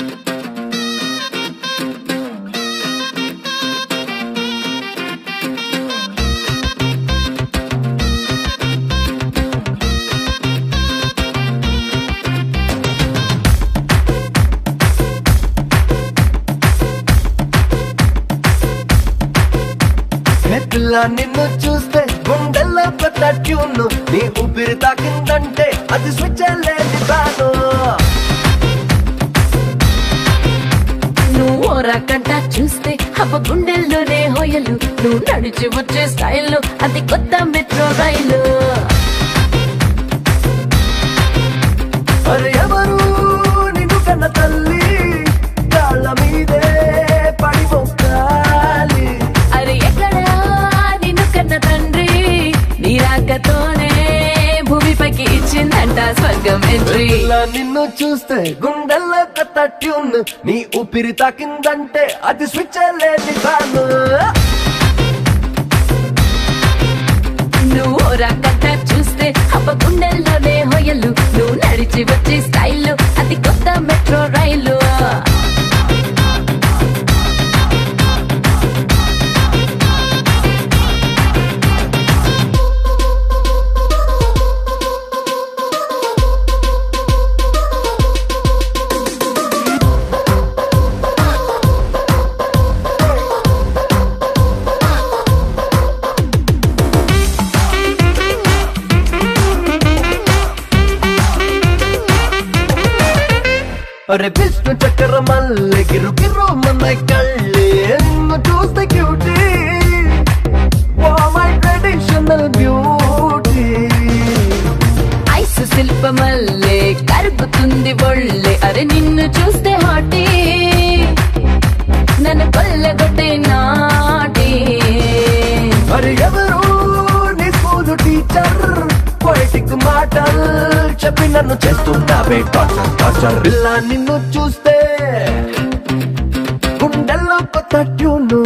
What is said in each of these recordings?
నెట్లా నిన్ను చూస్తే గుండెల్లో కొత్త ట్యూన్ నీ ఊపిరి తాకిందంటే అది స్విచ్ లేని బాను నువ్వు ఓరాకంట చూస్తే హబ్బ గుండెల్లోనే హోయలు నువ్వు నడిచి వచ్చే స్టైల్లో అది కొత్త మెట్రో రైలు మరి ఎవరు నిన్ను కన్న తల్లి కాళ్ళ మీదే పడి మొక్కాలి అరే ఎక్కడా నిన్ను కన్న తండ్రి నీ రాకతోనే భూమిపైకి ఇచ్చిందంట స్వర్గం ఎంట్రీ ఇలా నిన్ను చూస్తే గుండెల్లో కొత్త ట్యూన్ నీ ఊపిరి తాకిందంటే అది స్విచ్ లేని బాను నువ్వు ఓరాకంట చూస్తే హబ్బ గుండెల్లోనే హోయలు నువ్వు నడిచి వచ్చే స్టైల్లో అది కొత్త మెట్రో రైలు అరే విష్ణు చక్ర మల్లె గిరు గిరు మన కళ్ళే నిన్ను చూస్తే cutie oh my traditional beauty ice శిల్పమల్లే కరుగుతుంది ఒళ్ళే అరే నిన్ను చూస్తే హాటి నన్ను కొల్లగొట్టే నాటి మరి ఎవరు నీ స్కూల్ టీచర్ పొయిటిక్ మాటలు చెప్పి నన్ను చేస్తున్నావే టార్చర్ టార్చర్ ఇలా నిన్ను చూస్తే గుండెల్లో కొత్త ట్యూను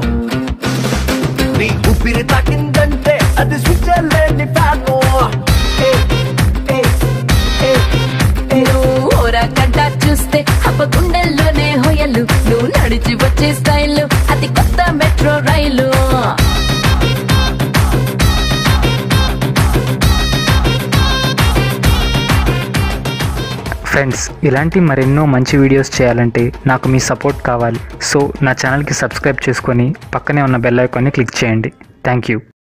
నీ ఊపిరి తాకిందంటే అది స్విచ్ లేని ఫ్యాను ఏ, ఏ, ఏ, ఏ. నువ్వు ఓరాకంట చూస్తే హబ్బ గుండెల్లోనే హోయలు నువ్వు నడిచి వచ్చే స్టైల్లో అది కొత్త మెట్రో రైలు ఫ్రెండ్స్ ఇలాంటి మరెన్నో మంచి వీడియోస్ చేయాలంటే నాకు మీ సపోర్ట్ కావాలి సో నా ఛానల్కి సబ్స్క్రైబ్ చేసుకొని పక్కనే ఉన్న బెల్ ఐకాన్ని క్లిక్ చేయండి థ్యాంక్ యూ